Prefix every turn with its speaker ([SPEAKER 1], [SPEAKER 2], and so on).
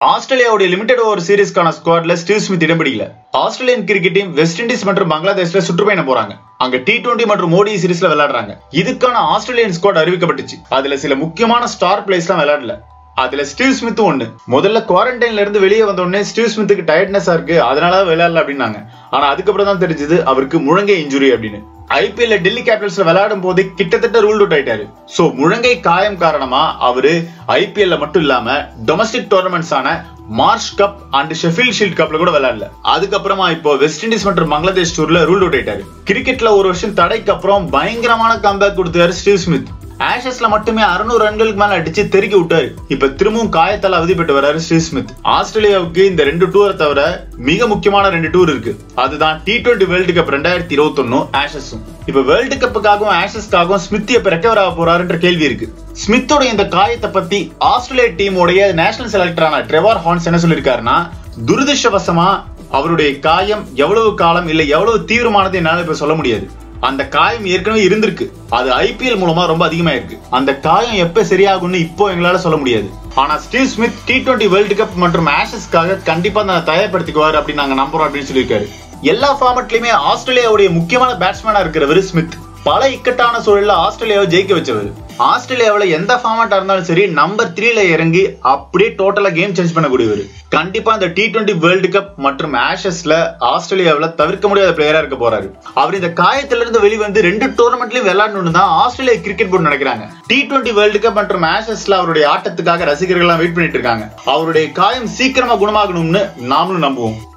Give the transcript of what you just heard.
[SPEAKER 1] ஆஸ்திரேலியாவுடைய limited over சீரிஸ்க்கான ஸ்குவாட்ல Steve Smith இடம் பிடிக்கல Australian cricket team West Indies மற்றும் பங்களாதேஷ்ல சுற்றுப்பயணம் போறாங்க அங்க டி டுவெண்டி மற்றும் ஓடி சீரிஸ்ல விளையாடுறாங்க இதுக்கான ஆஸ்திரேலியன் ஸ்குவாட் அறிவிக்கப்பட்டுச்சு அதுல சில முக்கியமான ஸ்டார் பிளேஸ் எல்லாம் விளையாடல அதுல ஸ்டீவ் ஸ்மித் ஒண்ணு முதல்ல குவாரண்டைன்ல இருந்து வெளியே வந்த உடனே ஸ்டீவ் ஸ்மித்துக்கு டயர்ட்னஸா இருக்கு அதனால விளையாடல அப்படின்னாங்க ஆனா அதுக்கப்புறம் தான் தெரிஞ்சது அவருக்கு முழங்கை இன்ஜுரி அப்படின்னு ஐபிஎல்ல டெல்லி கேபிட்டல்ஸ்ல விளையாடும் போது கிட்டத்தட்ட ரூல் அவுட் ஆயிட்டாரு சோ முழங்கை காயம் காரணமா அவரு ஐபிஎல்ல மட்டும் இல்லாம டொமஸ்டிக் டோர்னமெண்ட்ஸ் ஆன Marsh Cup and Sheffield Shield கப்ல கூட விளையாடல அதுக்கப்புறமா இப்போ வெஸ்ட் இண்டீஸ் மற்றும் பங்களாதேஷ் டூர்ல ரூல் அவுட் ஆயிட்டாரு கிரிக்கெட்ல ஒரு வருஷம் தடைக்கு அப்புறம் பயங்கரமான கம்பேக் கொடுத்தாரு ஸ்டீவ் ஸ்மித் ஆஷஸ்ல மட்டுமே அறுநூறு ரன்களுக்கு மேல அடிச்சு தெருக்கி விட்டாரு இப்ப திரும்பவும் காயத்தால அவதிப்பட்டு வராரு ஸ்டீவ் ஸ்மித் ஆஸ்திரேலியாவுக்கு இந்த ரெண்டு டூரை தவிர மிக முக்கியமான ரெண்டு டூர் இருக்கு அதுதான் டி டுவெண்டி வேர்ல்டு கப் ரெண்டாயிரத்தி இருபத்தி ஒன்னு ஆஷஸும் இப்ப வேர்ல்டு கப்புக்காகவும் ஆஷஸ்க்காகவும் ஸ்மித் எப்ப ரெக்கவர் ஆக போறாருன்ற கேள்வி இருக்கு ஸ்மித்தோட இந்த காயத்தை பத்தி ஆஸ்திரேலியா டீமோடைய நேஷனல் செலக்டரான ட்ரெவார் ஹான்ஸ் என்ன சொல்லிருக்காருன்னா துரதிருஷ்டவசமா அவருடைய காயம் எவ்வளவு காலம் இல்ல எவ்வளவு தீவிரமானது என்னால இப்ப சொல்ல முடியாது அந்த காயம் ஏற்கனவே இருந்திருக்கு அது ஐபிஎல் மூலமா ரொம்ப அதிகமா இருக்கு அந்த காயம் எப்ப சரியாகும்னு இப்போ எங்களால சொல்ல முடியாது ஆனா Steve Smith T twenty World Cup மற்றும் ஆஷஸ்க்காக கண்டிப்பா அதை தயார்படுத்திக்குவார் அப்படின்னு நாங்க நம்புறோம் அப்படின்னு சொல்லியிருக்காரு எல்லா ஃபார்மட்லயுமே ஆஸ்திரேலியாவுடைய முக்கியமான பேட்ஸ்மேனா இருக்கிறவர் ஸ்மித் பல இக்கட்டான சூழல்ல ஆஸ்திரேலியாவை ஜெயிக்க வச்சவர் ஆஸ்திரேலியாவுல எந்த ஃபார்மேட்டா இருந்தாலும் சரி நம்பர் த்ரீல இறங்கி அப்படியே டோட்டலா கேம் சேஞ்ச் பண்ணக்கூடியவர் கண்டிப்பா இந்த டி டுவெண்டி வேர்ல்டு கப் மற்றும் ஆஷஸ்ல ஆஸ்திரேலியாவுல தவிர்க்க முடியாத பிளேயரா இருக்க போறாரு அவர் இந்த காயத்துல இருந்து வெளிவந்து ரெண்டு டோர்னமெண்ட்லயும் விளையாடணும்னு தான் ஆஸ்திரேலியா கிரிக்கெட் போர்டு நினைக்கிறாங்க டி டுவெண்டி வேர்ல்டு கப் மற்றும் ஆஷஸ்ல அவருடைய ஆட்டத்துக்காக ரசிகர்கள் எல்லாம் வெயிட் பண்ணிட்டு இருக்காங்க அவருடைய காயம் சீக்கிரமா குணமாகணும்னு நாமளும் நம்புவோம்